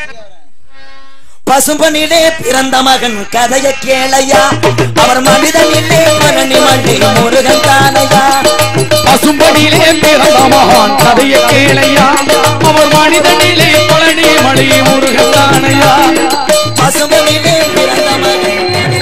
பசும்பனிலே பிறந்த மகன் கதைய கேளையா அவர் மனிதனிலே மரணி மண்டி முருகன் தானையா பசும்படியிலே பிறந்த மகான் கதையை கேளையா அவர் மனிதனிலே பழனி மலை முருகன் தானையா பசும்பனிலே பிறந்த மகன்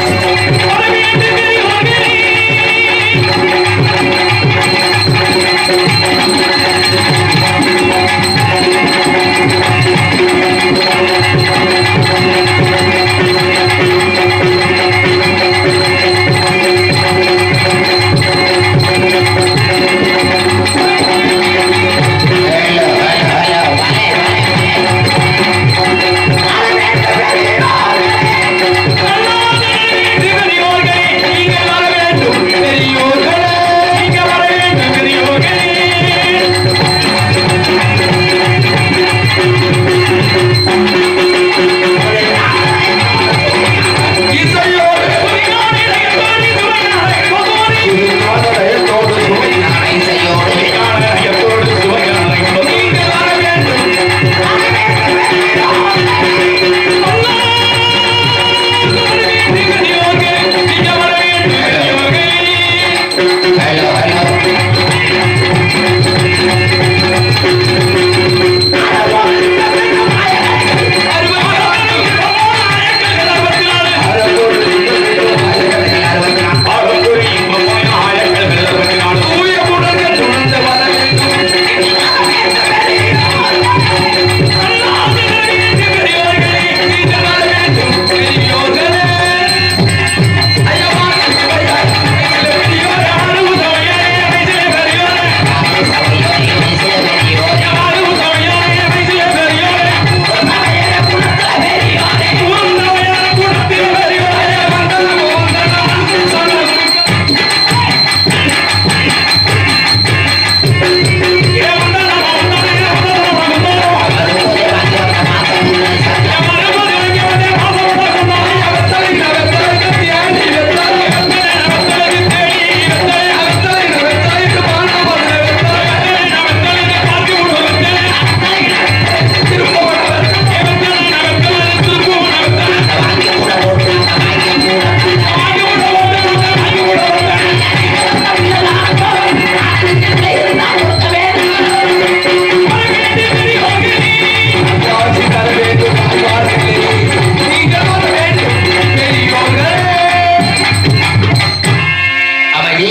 அவையே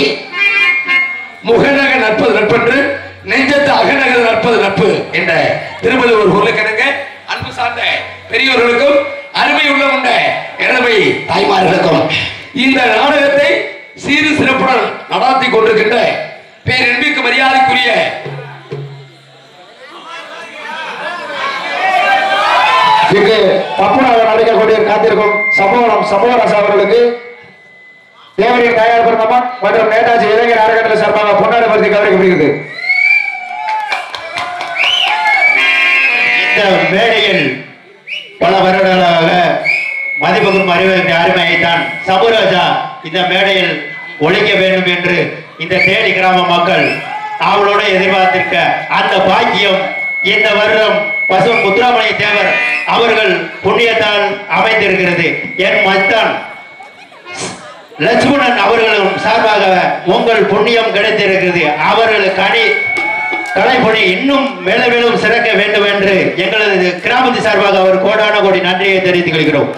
முகநக நட்பது நட்பன்று நெஞ்சத்து அகநகர் நட்பது நட்பு என்ற திருவள்ளுவர் உருளைக்கிழங்க அன்பு சார்ந்த பெரியோர்களுக்கும் அருமை உள்ள உண்ட எனவை தாய்மார்களுக்கும் இந்த நாடகத்தை சீரு சிறப்புடன் நடாத்தி கொண்டிருக்கின்ற பேரன்பிற்கு மரியாதைக்குரிய இங்கு பப்புனாக நடிக்கக்கூடிய காத்திருக்கும் சமூகம் சமூகராசா அவர்களுக்கு தேவரின் தயார் பெருமன் மற்றும் நேதாஜி இளைஞர் அறக்கட்டளை சார்பாக பொன்னாடு பரிசு கவனிக்கப்படுகிறது இந்த மேடையில் பல வருடங்களாக மதிப்புக்கும் அறிவதற்கு அருமையைத்தான் சபுராஜா இந்த மேடையில் ஒழிக்க வேண்டும் என்று இந்த தேனி கிராம மக்கள் அவளோட எதிர்பார்த்திருக்க அந்த பாக்கியம் இந்த வருடம் பசு முத்துராமலிங்க தேவர் அவர்கள் புண்ணியத்தால் அமைந்திருக்கிறது என் மச்சான் லட்சுமணன் அவர்களும் சார்பாக உங்கள் புண்ணியம் கிடைத்திருக்கிறது அவர்களுக்கு அணி கலைப்பணி இன்னும் மேல மேலும் சிறக்க வேண்டும் என்று எங்களது கிராமத்து சார்பாக அவர் கோடான கோடி நன்றியை தெரிவித்துக் கொள்கிறோம்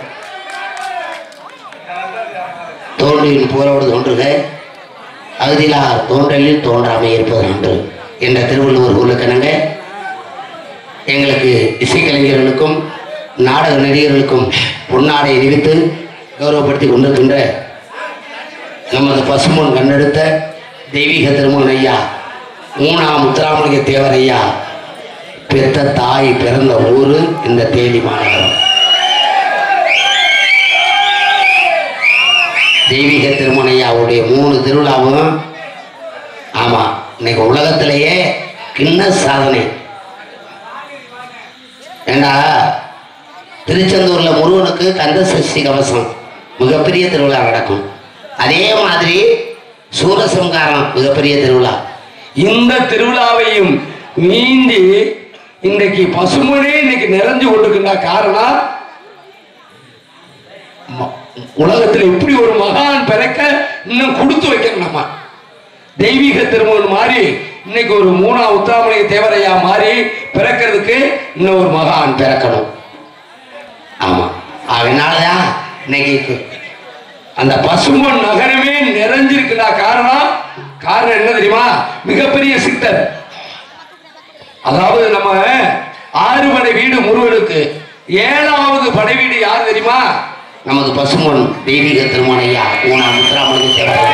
தோன்றியின் போரோடு தோன்றுக அகுதிலா தோன்றலில் தோன்றாமை இருப்பது நன்று என்ற திருவள்ளுவர் ஊருக்கணங்க எங்களுக்கு இசைக்கலைஞர்களுக்கும் நாடக நடிகர்களுக்கும் பொன்னாடை அறிவித்து கௌரவப்படுத்தி கொண்டிருக்கின்ற நமது பசுமன் கண்டெடுத்த தெய்வீக திருமகன் ஐயா மூணாம் முத்துராமலிங்க தேவர் ஐயா பெத்த தாய் பிறந்த ஊரு இந்த தேனி மாநகரம் தெய்வீக திருமணையாவுடைய மூணு திருவிழாவும் ஆமா இன்னைக்கு உலகத்திலேயே கிண்ண சாதனை ஏண்டா திருச்செந்தூர்ல முருகனுக்கு கந்த சஷ்டி கவசம் மிகப்பெரிய திருவிழா நடக்கும் அதே மாதிரி சூரசம்காரம் மிகப்பெரிய திருவிழா இந்த திருவிழாவையும் நீந்தி இன்னைக்கு பசுமனே இன்னைக்கு நிறைஞ்சு கொண்டிருக்கின்ற காரணம் ம- உலகத்துல இப்படி ஒரு மகான் பிறக்க இன்னும் கொடுத்து வைக்கணும் நம்ம தெய்வீக திருமகன் மாதிரி இன்னைக்கு ஒரு மூணா உத்தாமலை தேவரையா மாதிரி பிறக்கிறதுக்கு இன்னும் ஒரு மகான் பிறக்கணும் ஆமா அதனாலதான் இன்னைக்கு அந்த பசும்பொன் நகரமே நிறைஞ்சிருக்குடா காரணம் காரணம் என்ன தெரியுமா மிகப்பெரிய சித்தர் அதாவது நம்ம ஆறு படை வீடு முருகனுக்கு ஏழாவது படை வீடு யார் தெரியுமா நமது பசுமன் தெய்வீக திருமணையா ஊனா முத்துராமலிங்க தேவரையா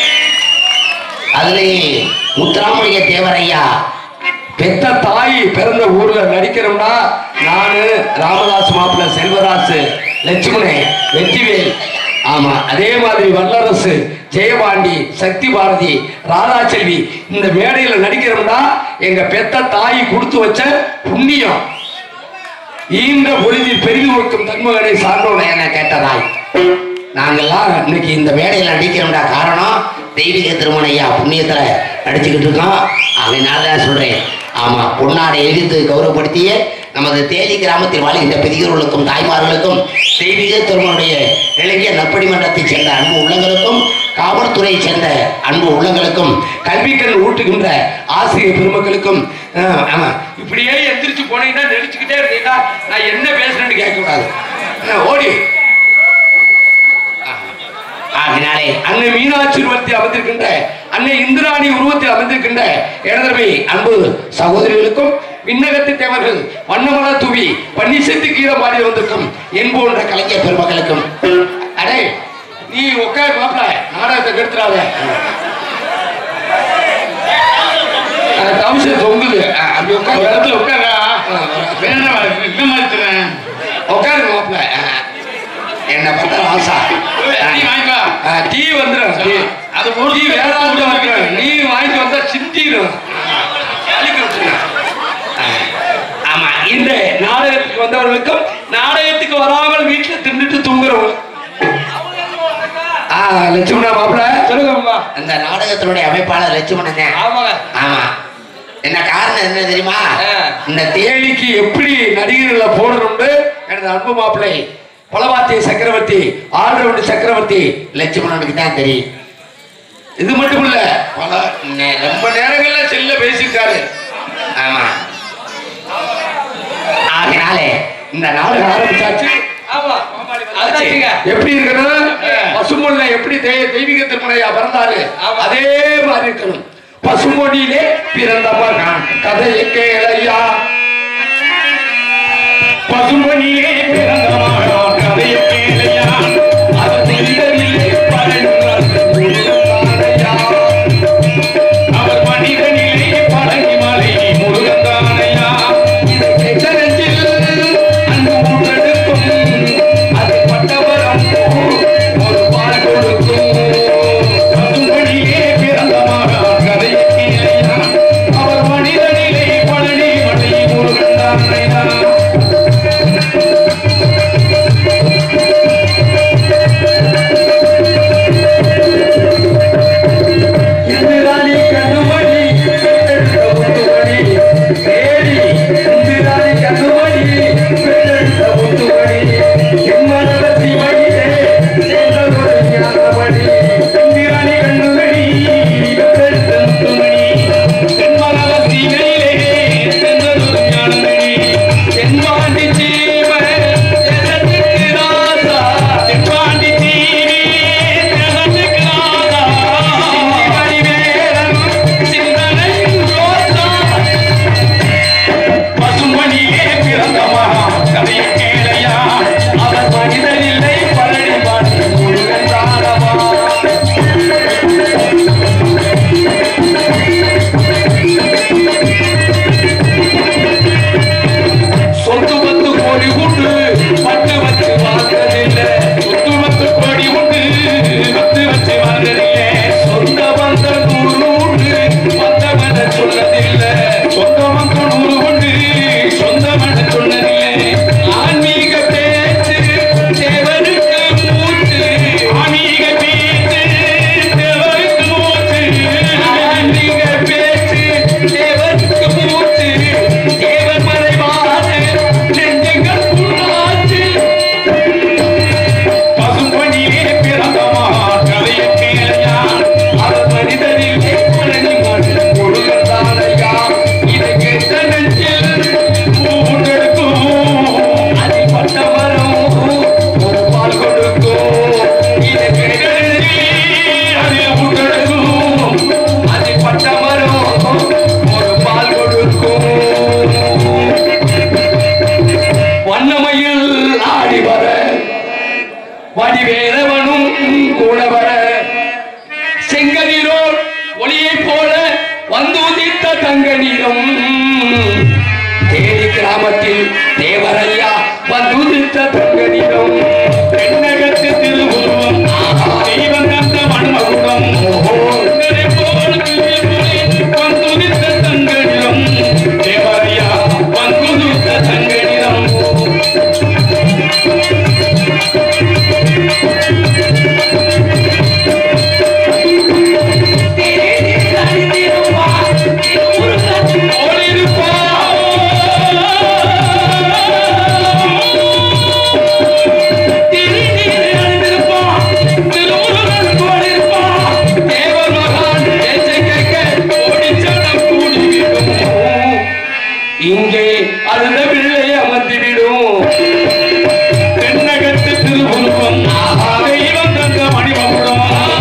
அதுலயே முத்துராமலிங்க தேவரையா பெத்த தாய் பிறந்த ஊர்ல நடிக்கிறோம்னா நானு ராமதாஸ் மாப்பிள்ள செல்வராசு லட்சுமணே வெற்றிவேல் ஆமா அதே மாதிரி வல்லரசு ஜெயபாண்டி சக்தி பாரதி ராதாச்செல்வி இந்த மேடையில நடிக்கிறோம்னா எங்க பெத்த தாய் கொடுத்து வச்ச புண்ணியம் ஈன்ற பொழுதில் பெரிது கொடுக்கும் தன்மகனை சார்ந்தோட என கேட்டதாய் நாங்கெல்லாம் இன்னைக்கு இந்த வேலையில நடிக்கிறோம்டா காரணம் தெய்வீக திருமணையா புண்ணியத்துல நடிச்சுக்கிட்டு இருக்கோம் அதனால தான் சொல்றேன் ஆமா பொன்னாடை எதிர்த்து கௌரவப்படுத்திய நமது தேனி கிராமத்தில் வாழ்கின்ற பெரியவர்களுக்கும் தாய்மார்களுக்கும் தெய்வீக திருமணுடைய இலக்கிய நற்படி மன்றத்தைச் சேர்ந்த அன்பு உள்ளங்களுக்கும் காவல்துறையை சேர்ந்த அன்பு உள்ளங்களுக்கும் கல்விக்கண் ஊட்டுகின்ற ஆசிரியர் பெருமக்களுக்கும் ஆஹ், ஆமா இப்படியே எந்திரிச்சு போனீங்கன்னா நடிச்சுக்கிட்டே இருந்தீங்கன்னா நான் என்ன பேசுறேன்னு கேட்க கூடாது என்ன, ஓடி ஆகினாலே அன்னை மீனாட்சி உருவத்தில் அமர்ந்திருக்கின்ற அன்னை இந்திராணி உருவத்தில் அமர்ந்திருக்கின்ற எனதரவை அன்பு சகோதரிகளுக்கும் விண்ணகத்து தேவர்கள் வண்ணமல தூவி பன்னிசத்து கீரை மாறி வந்திருக்கும் என் போன்ற கலைஞர் பெருமக்களுக்கும் அடே நீ உட்கார் மாப்பிள நாடகத்தை கெடுத்துறாத தவிசம் தொங்குது அஹ், அப்படி உட்கார் இடத்துல உட்காரா உட்காரு மாப்பிள அஹ், என்ன பார்த்தா ஆசா அஹ், டீ வந்துடும் டீ அது டீ வேற ஆளுக்கு வந்துடும் நீ வாங்கிட்டு வந்தா சிந்திடும் அழிக்க விட்டுருங்க. அஹ், ஆமா இந்த நாடகத்துக்கு வந்தவர்களுக்கும் நாடகத்துக்கு வராமல் வீட்டுல தின்னுட்டு தூங்குறவங்க ஆ லட்சுமணா மாப்பிள சொல்லுங்கம்மா அந்த நாடகத்தினுடைய அமைப்பாளர் லட்சுமணன் ஆமாங்க ஆமா என்ன காரணம் என்ன தெரியுமா இந்த தேனிக்கு எப்படி நடிகர்களை போடணும்னு எனது அன்பு மாப்பிள்ளை பலவாத்திய சக்கரவர்த்தி ஆல்ரவுண்ட் சக்கரவர்த்தி லட்சுமணனுக்கு தான் தெரியும் இது மட்டும் இல்ல பல நே- ரொம்ப நேரங்கள்ல செல்ல பேசியிருக்காரு ஆமா ஆகினாலே இந்த நாடகம் ஆரம்பிச்சாச்சு ஆச்சு. எப்படி இருக்கணும் பசுமொழில எப்படி தெய்- தெய்வீக திருமணையா பிறந்தாரு அதே மாதிரி இருக்கணும் பசுமொழியிலே பிறந்த மகான் கதையை கேளையா பசுமொழியிலே பிறந்த மகான் கதையை கேளையா அது தெய்வமில்லை பழனியா அவர் மனிதனிலே பழனி மலை முருகந்தானையா இதை கேட்ட நெஞ்சில் அன்பு ஊற்றெடுக்கும் அது பட்டவரம் ஒரு பால் கொடுக்கும் பசும்படியே பிறந்த மகான் கதையை கேளையா அவர் மனிதனிலே பழனி மலை முருகந்தானையா வடிவேலவனும் கூட வர செங்கதிரோ ஒளியை போல வந்துதித்த தங்க நீரம் தேடி கிராமத்தில் தேவரையா வந்துதித்த தங்க நீரம் தென்னகத்து திருவுருவம் தெய்வம் கந்த மண்மகுடம் சுந்தரி போல் வந்துதித்த தங்க நிலம் தேவரையா வந்துதித்த தங்க நிலம் இங்கே அந்த பிள்ளை அமர்ந்துவிடும் தென்னகத்து திருவுருவம் தெய்வம் தந்த மணிமகுடம்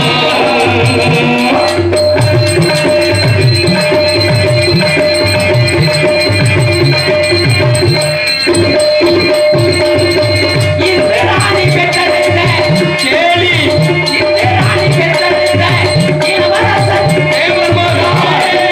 கேலி தேவர் மகானே.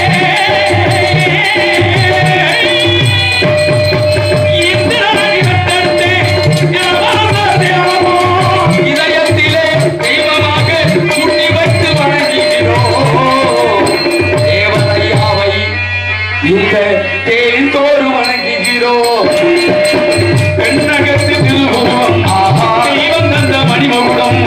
இந்திராணி கட்டத்தை இளவரச தேவமோ இதயத்திலே தெய்வமாக சுட்டி வைத்து வணங்குகிறோம் தேவதையாவை இந்த தேரின் தோறு வணங்குகிறோம் பெண்ணகத்து திருவுருவம் தெய்வம் தந்த மணிமகுடம்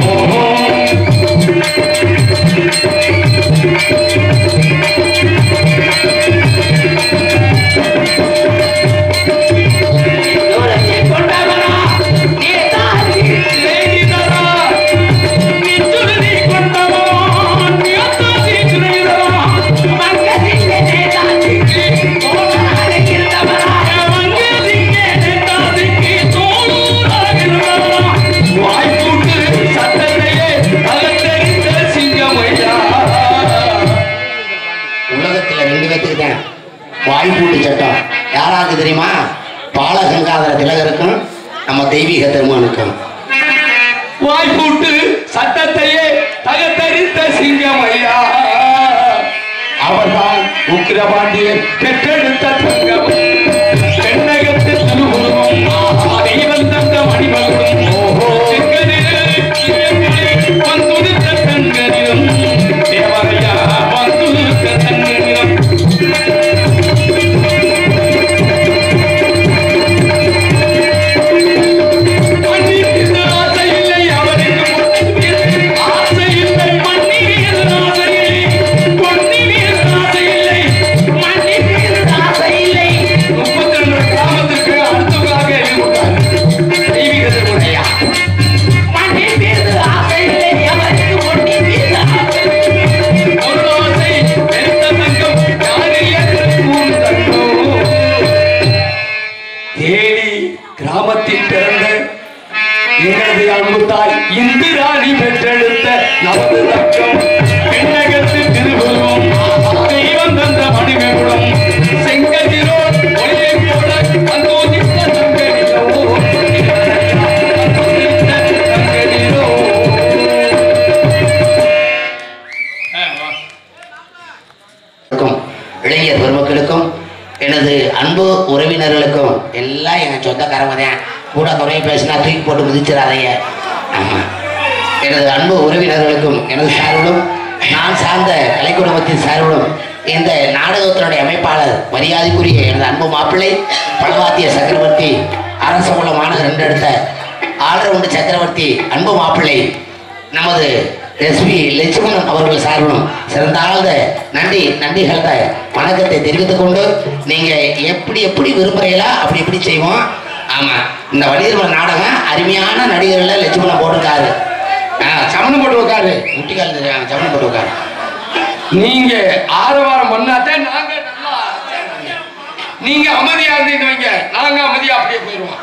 சிநேகிதரா, நித்துருதி கொண்டவன், நியத்தாசி சிநேகிதரா, மங்கசிங்கே நேதாசிக்கு தோளூராகிறவரா, வாய்ப்புண்டு சட்டத்தையே அலங்கரித்த சிங்கமையா உலகத்துல ரெண்டு பேத்துக்கு தான் வாய்ப்பூட்டு சட்டம் யாராருக்கு தெரியுமா பாலகங்காதர திலகருக்கும் நம்ம தெய்வீக திருமனுக்கும் வாய்ப்பூட்டு சட்டத்தையே தகத்தரித்த சிங்கம் ஐயா அவர்தான் உக்கிரபாண்டியன் பெற்றெடுத்த தங்கம் தென்னகத்து திருவுருவம் தெய்வம் தந்த மணிமகுடம் வந்துதித்த தங்கனிடம் தேவரையா வந்துதித்த தங்கனிடம் மண்ணின் ஆசை இல்லை அவனுக்கு ஆசை இல்லை மண்ணின் ஆசை இல்லை பொன்னின் ஆசை இல்லை மண்ணின் ஆசை இல்லை முப்பத்தி ரெண்டு கிராமத்துக்கு அடுத்ததாக எழுதிவிட்டார் தெய்வீக திருமுறையா மண்ணின் மீது ஆசை இல்லை அவனுக்கு பொன்னின் மீது ஆசை ஒரு ஆசை பெருத்த தங்கம் யாரில் என்று கூர்ந்தோ தேடி கிராமத்தில் பிறந்த எங்களது அன்பு தாய் இந்திராணி பெற்றெடுத்த நமது தக்கம் பெண்ணகத்து திருவுருவம் தெய்வம் தந்த மணிமகுடம் செங்கதிரோ ஒளியை போல அந்தோதித்த தங்கடிலோ தங்கடிலோ க்கும், இளைஞர் பெருமக்களுக்கும் எனது அன்பு உறவினர்களுக்கும் எல்லாம் என் சொந்தக்காரங்க தான் கூட குறைய பேசினா தூக்கி போட்டு மிதிச்சிடாதீங்க ஆமா எனது அன்பு உறவினர்களுக்கும் எனது சார்பிலும் நான் சார்ந்த கலை குடும்பத்தின் சார்பிலும் இந்த நாடகத்தினுடைய அமைப்பாளர் மரியாதைக்குரிய எனது அன்பு மாப்பிள்ளை பழவாத்திய சக்கரவர்த்தி அரசகுல மாநகர் ரெண்டெடுத்த ஆல்ரவுண்டு சக்கரவர்த்தி அன்பு மாப்பிள்ளை நமது எஸ்பி லட்சுமணன் அவர்கள் சார்பிலும் சிறந்தாழ்ந்த நன்றி நன்றி கலந்த வணக்கத்தை தெரிவித்துக் கொண்டு நீங்க எப்படி எப்படி விரும்புறீங்களா அப்படி எப்படி செய்வோம் ஆமா இந்த வடிவர்கள் நாடகம் அருமையான நடிகர்களை லட்சுமணன் போட்டிருக்காரு ஆ, சமணம் போட்டு உட்காரு முட்டிக்கால் தெரியும், சமணம் போட்டு உட்காரு நீங்க ஆரவாரம் பண்ணாதான் நாங்க நல்லா நீங்க அமைதியா இருந்தீங்க வைங்க நாங்க அமைதியா அப்படியே போயிருவோம்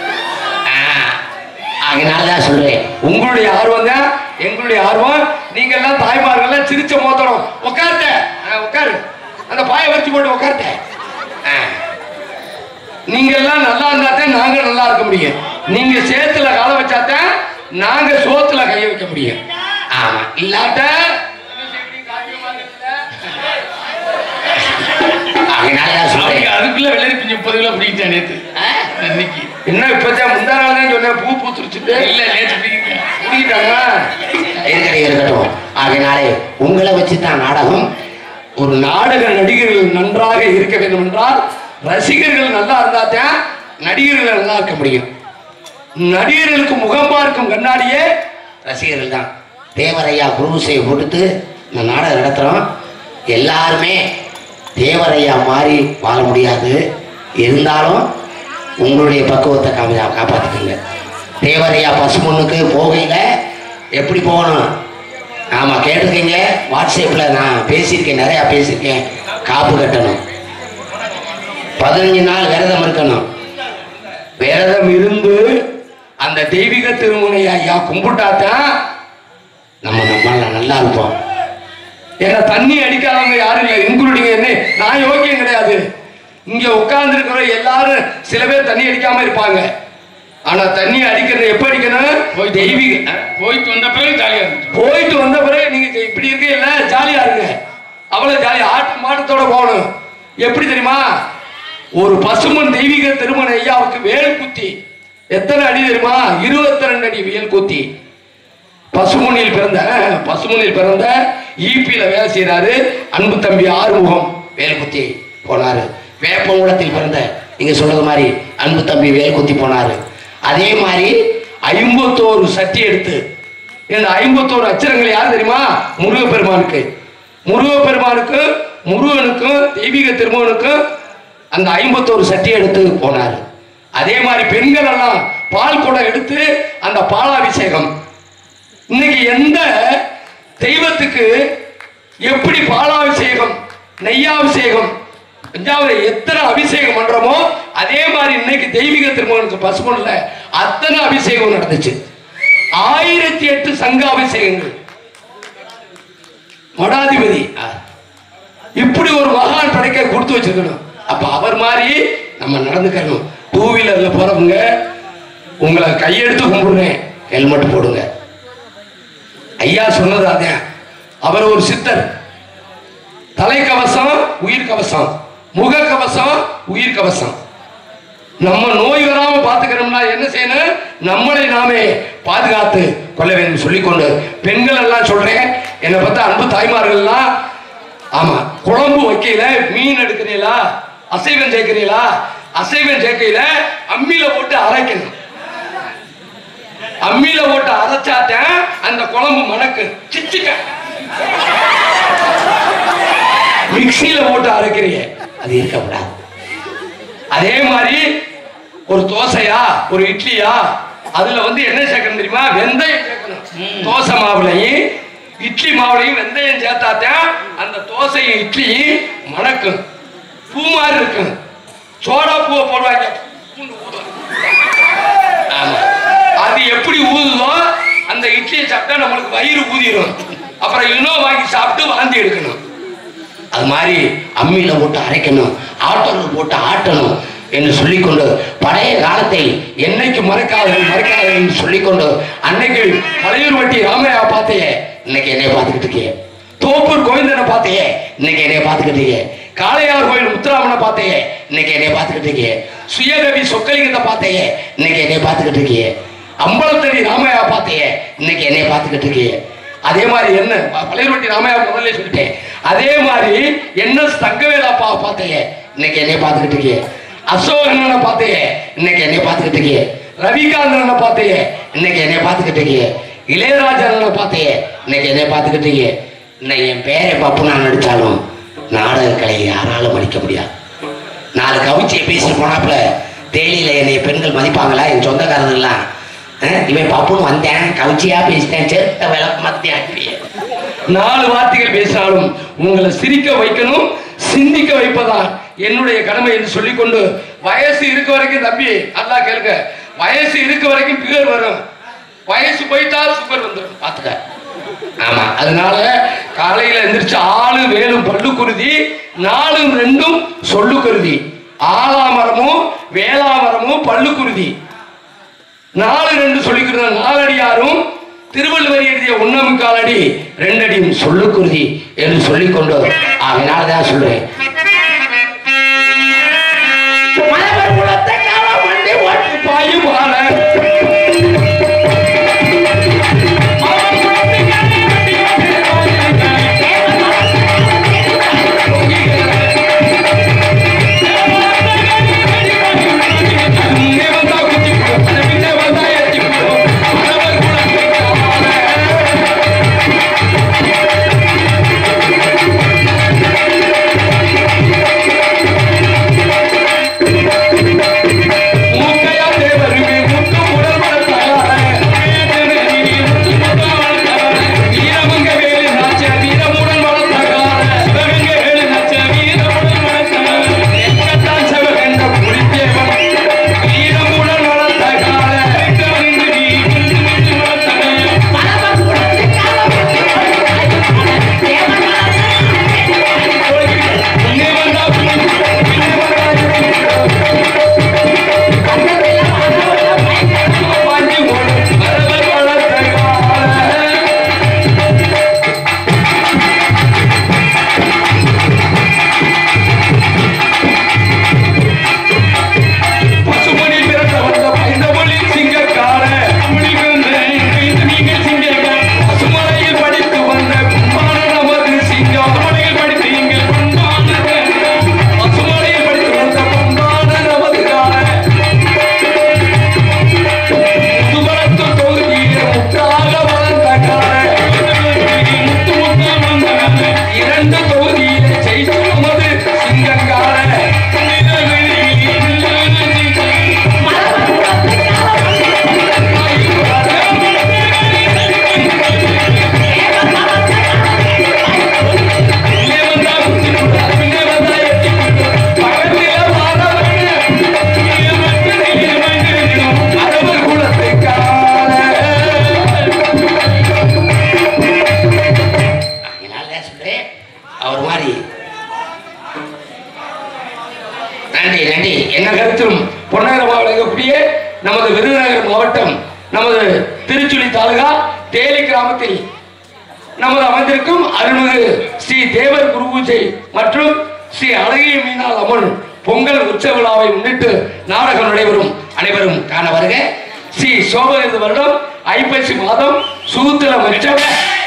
அதனால தான் சொல்றேன் உங்களுடைய ஆர்வம் தான் எங்களுடைய ஆர்வம் நீங்க எல்லாம் தாய்மார்கள் சிரிச்ச மோத்தரம் உட்கார்த்த உட்காரு அந்த பாய வச்சு போட்டு உட்கார்த்த நீங்க எல்லாம் நல்லா இருந்தா தான் நாங்க நல்லா இருக்க முடியும் நீங்க சேத்துல கால வச்சாதான் நாங்க சோத்துல கைய வைக்க முடியும் ஆமா இல்லாட்ட அதனால தான் சொல்றேன் அவங்க அதுக்குள்ள வெள்ளரி பிஞ்சு முப்பது கிலோ பிடிக்கிட்டேன் நேத்து இன்னைக்கு என்ன இப்பதான் முந்தா நாள் தான் சொன்னேன் பூ பூத்துருச்சுட்டு இல்ல நேத்து பிடிக்கிட்டேன் பிடிக்கிட்டாங்க இருக்கட்டும் இருக்கட்டும் அதனாலே உங்களை வச்சு தான் நாடகம் ஒரு நாடக நடிகர்கள் நன்றாக இருக்க வேண்டும் என்றால் ரசிகர்கள் நல்லா இருந்தா தான் நடிகர்கள் நல்லா இருக்க முடியும் நடிகர்களுக்கு முகம் பார்க்கும் கண்ணாடியே ரசிகர்கள் தான் தேவரையா குருசையை கொடுத்து இந்த நாடகம் நடத்துகிறோம் எல்லாருமே தேவரையா மாதிரி வாழ முடியாது இருந்தாலும் உங்களுடைய பக்குவத்தை காமி காப்பாற்றிக்கோங்க தேவரையா பசுமொன்னுக்கு போகையில் எப்படி போகணும் ஆமாம் கேட்டிருக்கீங்க வாட்ஸ்அப்பில் நான் பேசியிருக்கேன் நிறையா பேசியிருக்கேன் காப்பு கட்டணும் பதினஞ்சு நாள் விரதம் இருக்கணும் விரதம் இருந்து அந்த தெய்வீக திருமுனை ஐயா கும்பிட்டாதான் நம்ம நம்மளால நல்லா இருப்போம் ஏன்னா தண்ணி அடிக்காதவங்க யாரும் இல்லை இன்க்ளூடிங் என்ன நான் யோக்கியம் கிடையாது இங்க உட்கார்ந்து இருக்கிற எல்லாரும் சில பேர் தண்ணி அடிக்காம இருப்பாங்க ஆனா தண்ணி அடிக்கிறது எப்ப அடிக்கணும் போய் தெய்வீக போயிட்டு வந்த பிறகு ஜாலியா இருந்துச்சு போயிட்டு வந்த பிறகு நீங்க இப்படி இருக்கீங்கல்ல ஜாலியா இருங்க அவ்வளவு ஜாலியா ஆட்டு மாட்டத்தோட போகணும் எப்படி தெரியுமா ஒரு பசுமன் தெய்வீக திருமண ஐயாவுக்கு வேல் குத்தி எத்தனை அடி தெரியுமா இருபத்தி ரெண்டு அடி வேல் குத்தி பசுமனில் பிறந்த பசுமனில் பிறந்த ஈபியில வேலை செய்யறாரு அன்பு தம்பி ஆறுமுகம் வேல்குத்தி போனாரு வேப்பங்குளத்தில் பிறந்த நீங்க சொல்றது மாதிரி அன்பு தம்பி வேல்குத்தி போனாரு அதே மாதிரி ஐம்பத்தோரு சட்டி எடுத்து இந்த ஐம்பத்தோரு அச்சரங்கள் யார் தெரியுமா முருகப்பெருமானுக்கு முருகப்பெருமானுக்கு முருகனுக்கும் தெய்வீக திருமகனுக்கும் அந்த ஐம்பத்தோரு சட்டி எடுத்து போனார் அதே மாதிரி பெண்கள் எல்லாம் பால் குடம் எடுத்து அந்த பாலாபிஷேகம் இன்னைக்கு எந்த தெய்வத்துக்கு எப்படி பாலாபிஷேகம் நெய்யாபிஷேகம் தஞ்சாவூரை எத்தனை அபிஷேகம் பண்றோமோ அதே மாதிரி இன்னைக்கு தெய்வீக திருமகனுக்கு பசுமன்ல அத்தனை அபிஷேகம் நடந்துச்சு ஆயிரத்தி எட்டு சங்க அபிஷேகங்கள் மடாதிபதி இப்படி ஒரு மகான் படைக்க கொடுத்து வச்சிருக்கணும் அப்ப அவர் மாதிரி நம்ம நடந்துக்கணும் டூ வீலர்ல போறவங்க உங்களை கையெடுத்து கும்பிடுறேன் ஹெல்மெட் போடுங்க ஐயா சொன்னது அதான் அவர் ஒரு சித்தர் தலைக்கவசம் உயிர் கவசம் முக கவசம் உயிர் கவசம் நம்ம நோய் வராம பாத்துக்கிறோம்னா என்ன செய்யணும் நம்மளை நாமே பாதுகாத்து கொள்ள வேண்டும் சொல்லிக்கொண்டு பெண்கள் எல்லாம் சொல்றேன் என்னை பார்த்தா அன்பு தாய்மார்கள் எல்லாம் ஆமா குழம்பு வைக்கையில மீன் எடுக்கிறீங்களா அசைவம் சேர்க்கிறீங்களா அசைவம் சேர்க்கையில அம்மியில போட்டு அரைக்கணும் அம்மியில போட்டு அரைச்சாட்டேன் அந்த குழம்பு மணக்கு சிச்சிக்க மிக்சியில போட்டு அரைக்கிறீங்க அது இருக்கக்கூடாது அதே மாதிரி ஒரு தோசையா ஒரு இட்லியா அதுல வந்து என்ன சேர்க்கணும் தெரியுமா வெந்தயம் சேர்க்கணும் தோசை மாவுலையும் இட்லி மாவுலையும் வெந்தயம் சேர்த்தாத்தான் அந்த தோசையும் இட்லியும் மணக்கும் பூ மாதிரி இருக்கும் சோடா பூவை போடுவாங்க பூண்டு ஊதும். ஆமா. அது எப்படி ஊதுதோ அந்த இட்லியை சாப்பிட்டா நம்மளுக்கு வயிறு ஊதிடும் அப்புறம் இன்னும் வாங்கி சாப்பிட்டு வாந்தி எடுக்கணும் அது மாதிரி அம்மியில போட்டு அரைக்கணும் ஆட்டோவில் போட்டு ஆட்டணும் என்று சொல்லிக்கொண்டு பழைய காலத்தை என்னைக்கு மறக்காது மறக்காது என்று சொல்லிக்கொண்டு அன்னைக்கு பழையூர் வட்டி ராமையா பார்த்தையே இன்னைக்கு என்னைய பார்த்துக்கிட்டு இருக்கீங்க தோப்பூர் கோவிந்தனை பார்த்தையே இன்னைக்கு என்னைய பார்த்துக்கிட்டு இருக்கீங்க காளையார் கோயில் முத்துராமனை பார்த்தையே இன்னைக்கு என்னைய பார்த்துக்கிட்டு இருக்கீங்க சுயகவி சொக்கலிங்கத்தை பார்த்தையே இன்னைக்கு என்னைய பார்த்துக்கிட்டு இருக்கீங்க அம்பலத்தடி ராமையா பார்த்தையே பார்த்தையே இன்னைக்கு என்னைய பார்த்துக்கிட்டு இருக்கீங்க அதே மாதிரி என்ன ப- பழையூர் வட்டி ராமையா முதல்ல சொல்லிட்டேன் அதே மாதிரி என்ன தங்கவேலப்பா பார்த்தையே இன்னைக்கு என்னைய பார்த்துக்கிட்டு இருக்கீங்க அசோகனனை பார்த்தையே இன்னைக்கு என்னைய பார்த்துக்கிட்டு இருக்கீங்க ரவிகாந்தனை பார்த்தையே இன்னைக்கு என்னைய பார்த்துக்கிட்டு இருக்கீங்க இளையராஜனை பார்த்தையே இன்னைக்கு என்னைய பார்த்துக்கிட்டு இருக்கீங்க இன்னைக்கு என் பேரை பப்பு நான் நடிச்சாலும் நாடக கலையை யாராலும் மதிக்க முடியாது நாலு கவிச்சியை பேசிட்டு போனாப்புல தேனியில என்னைய பெண்கள் மதிப்பாங்களா என் சொந்தக்காரர்கள்லாம் அஹ், இவன் பப்புன்னு வந்தேன் கவிச்சியா பேசிட்டேன் சேர்த்த விளக்கு மாத்தி அனுப்பிய நாலு வார்த்தைகள் பேசினாலும் உங்களை சிரிக்க வைக்கணும் சிந்திக்க வைப்பதான் என்னுடைய கடமை என்று சொல்லிக்கொண்டு வயசு இருக்க வரைக்கும் தம்பி நல்லா கேளுங்க வயசு இருக்க வரைக்கும் பிகர் வரும் வயசு போயிட்டா சுகர் வந்துடும் பார்த்துக்க ஆமா அதனால காலையில எந்திரிச்சு ஆளு வேலும் பல்லுக்குருதி நாலும் ரெண்டும் சொல்லுக்குருதி ஆலாமரமும் வேளாமரமும் பல்லுக்குருதி நாலு ரெண்டு சொல்லிக்கிற நாலடியாரும் திருவள்ளுவர் எழுதிய ஒன்னாம் காலடி ரெண்டடியும் சொல்லுக்குருதி என்று சொல்லிக் கொண்டு அதனால தான் சொல்றேன் மலவர் குலத்தை காலம் வண்டி ஓட்டி பாயும் ஆள. மலவர் குலத்தை காலம் வண்டி ஓட்டி பாயும் முன்னே வந்தா குத்தி போடு, பின்னே வந்தா ஏத்தி போடு. மலவர் குலத்தை காவல. மூக்கையா தேவருமே முத்து உடல் வளர்த்தாள. வீரமங்க வேலு நாச்ச வீரமுடன் வளர்த்தாள. சிவகங்கை வேலு நாச்ச வீரமுடன் வளர்த்தாள. எங்கத்தான் சிவகண்ட புலித்தேவன் வீரமுடன் வளர்த்தாள. எங்கவனின்று நீ விழுந்து விழுந்து வளர்த்தாள. முன்னே வந்தா பின்னே பின்னே வந்தா பாஞ்சி ஓடு வரவர் வளர்த்தாள. பசுமணி பிறந்த வந்த பைந்தமொழி சிங்கக்கார மொழி பிறந்த இந்த நீங்கள் சிங்கக்கார பசுமலையில் படித்து வந்த கும்பான நமது சிங்கம் பசுமலையில் படித்து இங்கே கும்பான பசுமலையில் படித்து வந்த கும்பான நமது கால முத்துவளத்து தொகுதியிலே முத்தாக வளர்ந்த கால முத்து முத்தா வந்த கால இரண்டு தொகுதியிலே செய்து நமது சிங்கங்கால அவர் மாதிரி நன்றி நன்றி என்ன கருத்தும் பொன்னகரமாக விளங்கக்கூடிய நமது விருதுநகர் மாவட்டம் நமது திருச்சுழி தாலுகா தேலி கிராமத்தில் நமது அமைந்திருக்கும் அருள்மிகு ஸ்ரீ தேவர் குரு பூஜை மற்றும் ஸ்ரீ அழகிய மீனால் அம்மன் பொங்கல் உற்சவ விழாவை முன்னிட்டு நாடகம் நடைபெறும் அனைவரும் காண வருக ஸ்ரீ சோபகிருத வருடம் ஐப்பசி மாதம் சூத்திர மச்சம்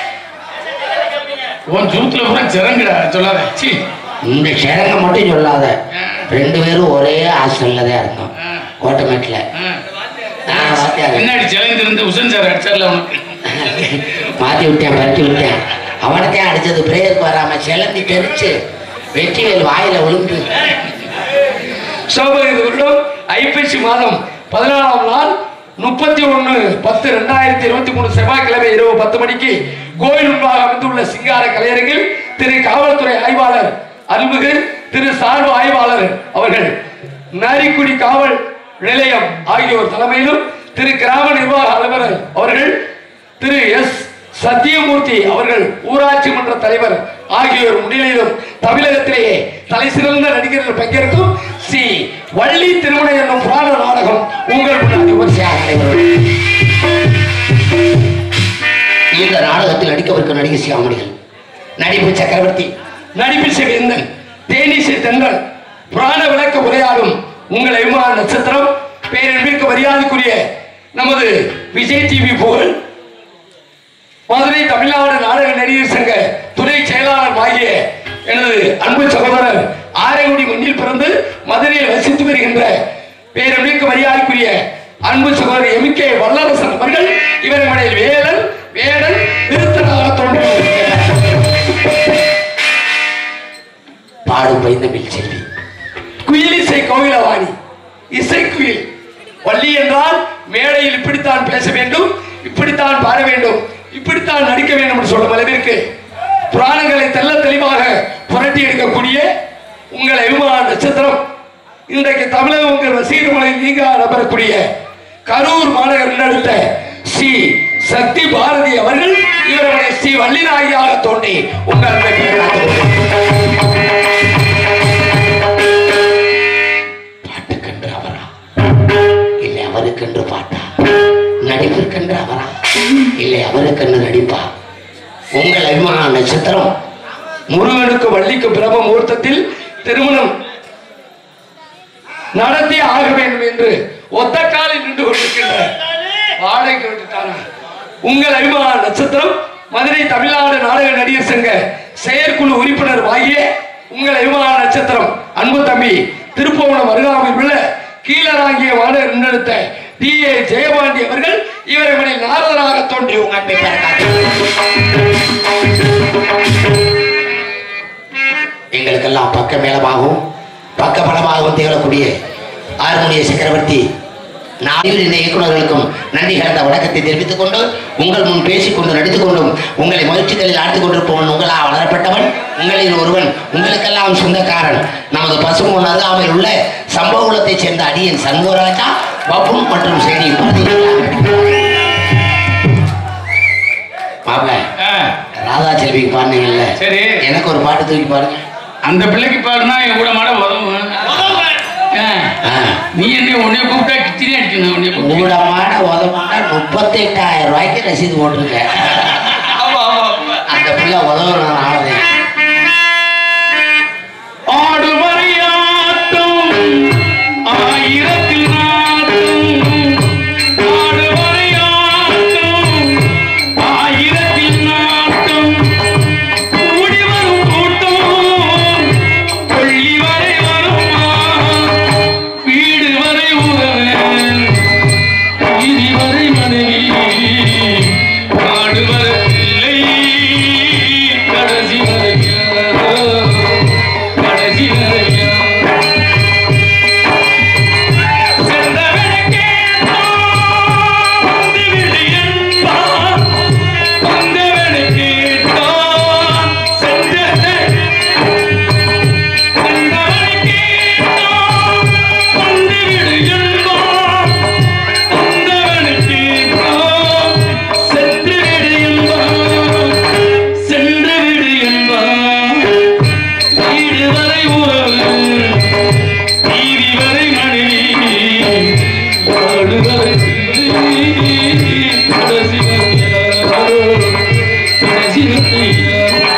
உன் ஜூத்துல பூரா சிறங்குடா சொல்லாத சீ இந்த சேரங்க மட்டும் சொல்லாத ரெண்டு பேரும் ஒரே ஹாஸ்டல்ல தான் இருந்தோம் கோட்டமேட்டில் நான் வாத்தியார் பின்னாடி சிலைந்திருந்து உசன் சார் அடிச்சார்ல உனக்கு மாத்தி விட்டேன் பரட்டி விட்டேன் அவனத்தையும் அடிச்சது பிரேயருக்கு வராம சிலந்தி தெரிச்சு வெற்றிவேல் வாயில விழுந்து சோபகிருத வருடம் ஐப்பசி மாதம் பதினாலாம் நாள் முப்பத்தி ஒன்று பத்து ரெண்டாயிரத்தி இருபத்தி மூணு செவ்வாய்க்கிழமை இரவு பத்து மணிக்கு கோயில் முன்பாக அமைந்துள்ள சிங்கார கலையரங்கில் திரு காவல்துறை ஆய்வாளர் அருள்மிகு திரு சார்பு ஆய்வாளர் அவர்கள் நரிக்குடி காவல் நிலையம் ஆகியோர் தலைமையிலும் திரு கிராம நிர்வாக அலுவலர் அவர்கள் திரு எஸ் சத்தியமூர்த்தி அவர்கள் ஊராட்சி மன்ற தலைவர் ஆகியோர் முன்னிலையிலும் தமிழகத்திலேயே தலை சிறந்த நடிகர்கள் பங்கேற்கும் ஸ்ரீ வள்ளி திருமணம் என்னும் புராண நாடகம் உங்கள் முன்னாடி விமர்சையாக நடைபெறும் இந்த நாடகத்தில் நடிக்கவிருக்கும் நடிகை சியாமணிகள் நடிப்பு சக்கரவர்த்தி நடிப்பு செவேந்தன் தேனிசை தென்றல் புராண விளக்க உரையாடும் உங்கள் அபிமான நட்சத்திரம் பேரன்பிற்கு மரியாதைக்குரிய நமது விஜய் டிவி புகழ் மதுரை தமிழ்நாடு நாடக நடிகர் சங்க துணை செயலாளர் ஆகிய எனது அன்பு சகோதரர் ஆரைக்குடி மண்ணில் பிறந்து மதுரையில் வசித்து வருகின்ற பேரன்பிற்கு மரியாதைக்குரிய அன்பு சகோதரர் எம் கே வல்லரசன் அவர்கள் இவரை மனையில் வேலன் வேடன் திருத்தனாக தோன்றுகிறார் பாடும் பைந்தமிழ் செல்வி குயிலிசை கோவிலவாணி இசைக்குயில் வள்ளி என்றால் மேடையில் இப்படித்தான் பேச வேண்டும் இப்படித்தான் பாட வேண்டும் இப்படித்தான் நடிக்க வேண்டும் என்று சொல்லும் அளவிற்கு புராணங்களை தெல்ல தெளிவாக புரட்டி எடுக்கக்கூடிய உங்கள் அபிமான நட்சத்திரம் இன்றைக்கு தமிழக உங்கள் ரசிகர்மலை நீங்க நபரக்கூடிய கரூர் மாநகர் முன்னெடுத்த ஸ்ரீ சக்தி பாரதி அவர்கள் இவருடைய ஸ்ரீ வள்ளிநாயகியாக தோன்றி உங்கள் அன்பை பெறுகிறார்கள். பாட்டுக்கென்று அவரா இல்லை அவருக்கென்று பாட்டா நடிப்பிற்கென்று அவரா இல்லை அவருக்கென்று நடிப்பா உங்கள் அபிமான நட்சத்திரம் முருகனுக்கு வள்ளிக்கு பிரம்ம முகூர்த்தத்தில் திருமணம் நடத்தி ஆக வேண்டும் என்று ஒத்த காலில் நின்று கொண்டிருக்கின்ற வாடகைக்கு விட்டுட்டாரா உங்கள் அபிமான நட்சத்திரம் மதுரை தமிழ்நாடு நாடக நடிகர் சங்க செயற்குழு உறுப்பினர் ஆகிய உங்கள் அபிமான நட்சத்திரம் அன்பு தம்பி திருப்பவனம் அருகாமையில் உள்ள கீழராங்கிய மாநகர் முன்னெடுத்த டி ஏ ஜெயபாண்டி அவர்கள் இவரை மணி நாரதராக தோன்றி உங்கள் அன்பை பெற எங்களுக்கெல்லாம் பக்க மேளமாகவும் பக்க பலமாகவும் திகழக்கூடிய ஆறுமுனிய சக்கரவர்த்தி நாளில் இந்த இயக்குநர்களுக்கும் நன்றி கலந்த வணக்கத்தை தெரிவித்துக் கொண்டு உங்கள் முன் பேசிக்கொண்டு நடித்துக் கொண்டும் உங்களை மகிழ்ச்சிகளில் ஆழ்த்துக் கொண்டிருப்பவன் உங்களா வளரப்பட்டவன் உங்களில் ஒருவன் உங்களுக்கெல்லாம் சொந்தக்காரன் நமது பசுமூன் அருகாமையில் உள்ள சம்பவகுலத்தைச் சேர்ந்த அடியன் சண்முகராஜா பப்புன் மற்றும் செடி மாப்பிள்ள ஆ, ராதா செல்விக்கு பாடுனீங்கல்ல சரி எனக்கு ஒரு பாட்டு தூக்கி பாருங்க அந்த பிள்ளைக்கு பாருனா என் கூட மாட உதவும் ஆ, ஆ. நீ என்ன உன்னை கூப்பிட்டா கிச்சினே அடிக்கணும் உன்னை கூப்பிட்டு ஊடமான உதவான முப்பத்தி எட்டாயிரம் ரூபாய்க்கு ரசீது போட்டிருக்கேன் ஆமா ஆமா ஆமா. அந்த பிள்ளை உதவுறேன் ஆளுது ஆடு மறையாட்டம் ஆயிரத்தில் நாட்டம் ஆடு மறையாட்டம் ஆயிரத்தில் நாட்டம் கூடி வரும் கூட்டம் கொள்ளி வரை வருமா வீடு வரை உறவு வீதி வரை மனைவி காடு வரை பிள்ளை கடைசி வரையா கடைசி வரையா சென்றவனுக்கே வந்து விடு என்பான் வந்தவனுக்கே தான் சென்றவன் வந்தவனுக்கே தான் வந்து விடு என்பான் வந்தவனுக்கே தான் சென்று விடு என்பான் சென்று விடு என்பான் வீடு வரை உறவு வீதி வரை மனைவி காடு வரை பிள்ளை, கடைசி வரையா, கடைசி வரையா.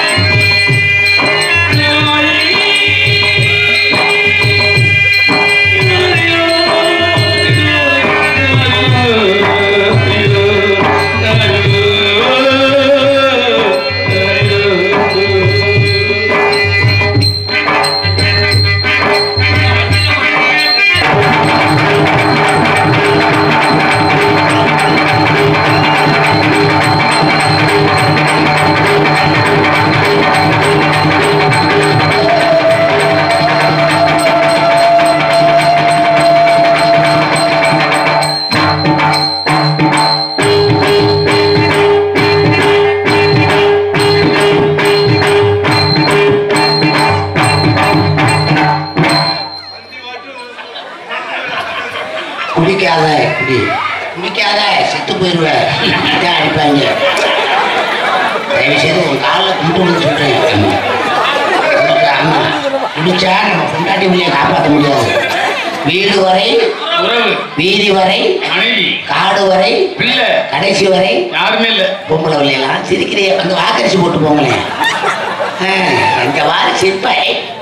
குடிக்காத குடி குடிக்காத செத்து போயிருவ இதான் அடிப்பாங்க தயவு செய்து உன் காலில் குண்டு விழுந்து சொல்றேன் குடிச்சா, ஆமா. குடிச்சா நம்ம பொண்டாட்டி பிள்ளைய காப்பாற்ற முடியாது வீடு வரை உறவு வீதி வரை மனைவி காடு வரை பிள்ளை கடைசி வரை யாருமே இல்ல பொம்பளை பிள்ளைலாம் சிரிக்கிறே வந்து வாக்கரிசி போட்டு போங்களேன் ஆ, இந்த வார சிற்பை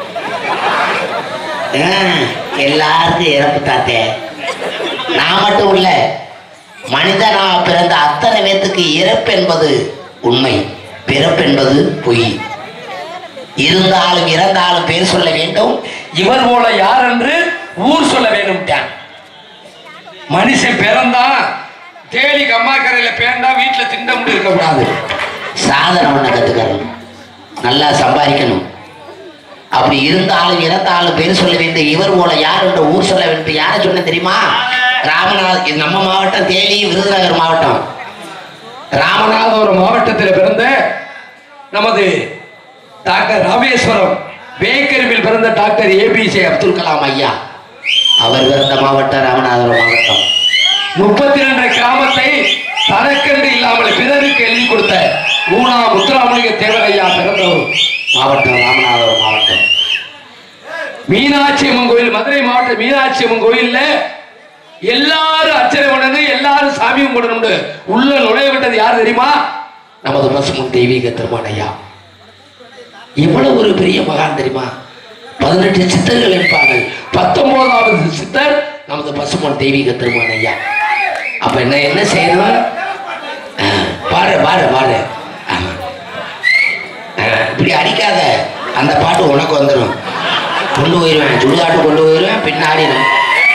ஆ, எல்லாருக்கும் இறப்பு தாத்தே நான் மட்டும் இல்ல மனிதனா பிறந்த அத்தனை பேத்துக்கு இறப்பு என்பது உண்மை பிறப்பு என்பது பொய் இருந்தாலும் இறந்தாலும் பேர் சொல்ல வேண்டும் இவர் போல யார் என்று ஊர் சொல்ல வேண்டும்ட்டான் மனுஷன் பிறந்தான் தேடி கம்மாக்கரையில பேண்டா வீட்டுல திண்ட முடி இருக்க கூடாது சாதனை பண்ண கத்துக்கணும் நல்லா சம்பாதிக்கணும் அப்படி இருந்தாலும் இறந்தாலும் பேர் சொல்ல வேண்டும் இவர் போல யார் என்று ஊர் சொல்ல வேண்டும் யாரை சொன்ன தெரியுமா ராமநாத் இது நம்ம மாவட்டம் தேனி விருதுநகர் மாவட்டம் ராமநாதபுரம் மாவட்டத்தில் பிறந்த நமது டாக்டர் ராமேஸ்வரம் பேக்கரிவில் பிறந்த டாக்டர் ஏபிஜே அப்துல் கலாம் ஐயா அவர் பிறந்த மாவட்டம் ராமநாதபுரம் மாவட்டம் முப்பத்தி ரெண்டு கிராமத்தை தனக்கென்று இல்லாமல் பிறருக்கு எழுதி கொடுத்த ஊனா முத்துராமலிங்க தேவர் ஐயா பிறந்த ஊர். மாவட்டம் ராமநாதபுரம் மாவட்டம் மீனாட்சி அம்மன் கோயில் மதுரை மாவட்டம் மீனாட்சி அம்மன் கோயில்ல எல்லாரும் அர்ச்சனை பண்ணணும் எல்லாரும் சாமி கும்பிடணும்னு உள்ள நுழைய விட்டது யார் தெரியுமா நமது பசுமன் தெய்வீக திருமணையா இவ்வளவு ஒரு பெரிய மகான் தெரியுமா பதினெட்டு சித்தர்கள் இருப்பார்கள் பத்தொன்பதாவது சித்தர் நமது பசுமன் தெய்வீக திருமணையா அப்ப என்ன என்ன செய்யணும் ஆ, பாரு பாரு பாரு ஆமா ஆ, இப்படி அடிக்காத அந்த பாட்டு உனக்கு வந்துடும் கொண்டு போயிடுவேன் சுடுகாட்டு கொண்டு போயிடுவேன் பின்னாடி நான்.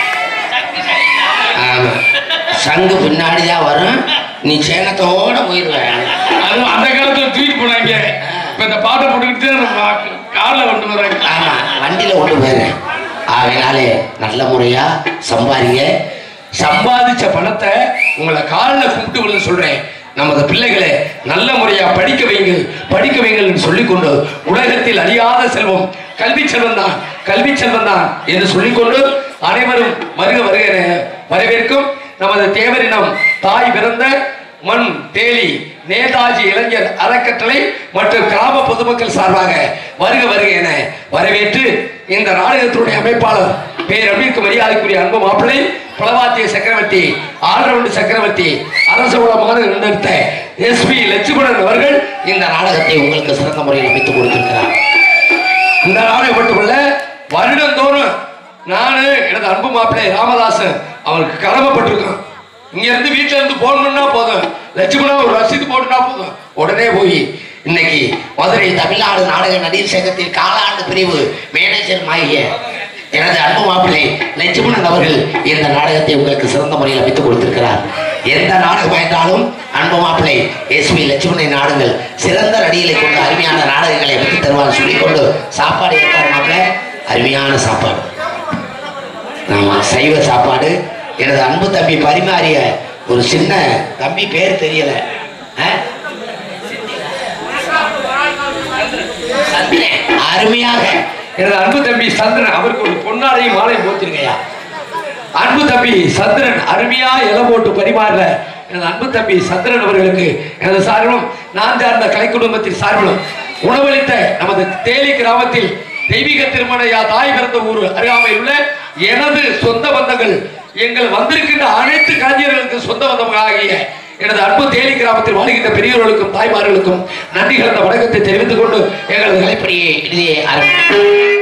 ஆமா சங்கு பின்னாடி தான் வரும் நீ சேனத்தோட போயிடுவேன் அது அந்த காலத்துல தூக்கிட்டு போனாங்க இப்ப இந்த பாட்டை போட்டுக்கிட்டு நம்ம கார்ல கொண்டு வர்றாங்க ஆமா வண்டியில கொண்டு போயிடுறேன் ஆகையினாலே நல்ல முறையா சம்பாதிங்க சம்பாதிச்ச பணத்தை உங்களை காலில் கும்பிட்டு விழுந்து சொல்றேன் நமது பிள்ளைகளை நல்ல முறையா படிக்க வைங்கள் படிக்க வைங்கள் சொல்லிக்கொண்டு உலகத்தில் அழியாத செல்வம் கல்வி செல்வம் தான் கல்வி செல்வம் தான் என்று சொல்லிக்கொண்டு அனைவரும் வருக வருக என வரவேற்கும் நமது தேவரினம் தாய் பிறந்த மண் தேலி நேதாஜி இளைஞர் அறக்கட்டளை மற்றும் கிராம பொதுமக்கள் சார்பாக வருக வருக என வரவேற்று இந்த நாடகத்தினுடைய அமைப்பாளர் பேரன்பிற்கு மரியாதைக்குரிய அன்பு மாப்பிள்ளை பலவாத்திய சக்கரவர்த்தி ஆல்ரவுண்டு சக்கரவர்த்தி அரச உலகமாக இருந்தெடுத்த எஸ்பி லட்சுமணன் அவர்கள் இந்த நாடகத்தை உங்களுக்கு சிறந்த முறையில் அமைத்துக் கொடுத்திருக்கிறார் இந்த நாடகம் மட்டுமல்ல வருடந்தோறும் நானு எனது அன்பு மாப்பிள்ளை ராமதாசன் அவருக்கு கடமைப்பட்டிருக்கோம் இங்க இருந்து வீட்டுல இருந்து போன் பண்ணா போதும் லட்சுமணா ஒரு ரசீது போட்டுனா போதும் உடனே போய் இன்னைக்கு மதுரை தமிழ்நாடு நாடக நடிகர் சங்கத்தில் காலாண்டு பிரிவு மேனேஜர் ஆகிய எனது அன்பு மாப்பிள்ளை லட்சுமணன் அவர்கள் இந்த நாடகத்தை உங்களுக்கு சிறந்த முறையில் அமைத்துக் கொடுத்திருக்கிறார் எந்த நாடகம் என்றாலும் அன்பு மாப்பிள்ளை எஸ்பி லட்சுமணன் நாடுங்கள் சிறந்த நடிகளை கொண்டு அருமையான நாடகங்களை அமைத்து தருவார் சொல்லிக்கொண்டு சாப்பாடு ஏற்பாடு மாப்பிள்ளை அருமையான சாப்பாடு ஆமா சைவ சாப்பாடு எனது அன்பு தம்பி பரிமாறிய ஒரு சின்ன தம்பி பேர் தெரியல ஆ? சந்திரன். அருமையாக எனது அன்பு தம்பி சந்திரன் அவருக்கு ஒரு பொன்னாடையும் மாலையும் போத்திருக்கையா அன்பு தம்பி சந்திரன் அருமையா இலை போட்டு பரிமாறல எனது அன்பு தம்பி சந்திரன் அவர்களுக்கு எனது சார்பிலும் நான் சார்ந்த கலை குடும்பத்தின் சார்பிலும் உணவளித்த நமது தேலி கிராமத்தில் தெய்வீக திருமணையா தாய் பிறந்த ஊர் அருகாமையில் உள்ள எனது சொந்த பந்தங்கள் எங்கள் வந்திருக்கின்ற அனைத்து கலைஞர்களுக்கு சொந்த பந்தமாகிய எனது அன்பு தேலி கிராமத்தில் வாழ்கின்ற பெரியவர்களுக்கும் தாய்மார்களுக்கும் நன்றி கலந்த வணக்கத்தை தெரிவித்துக் கொண்டு எங்களது கலைப்பணியை இறுதியை ஆரம்பிக்கிறேன்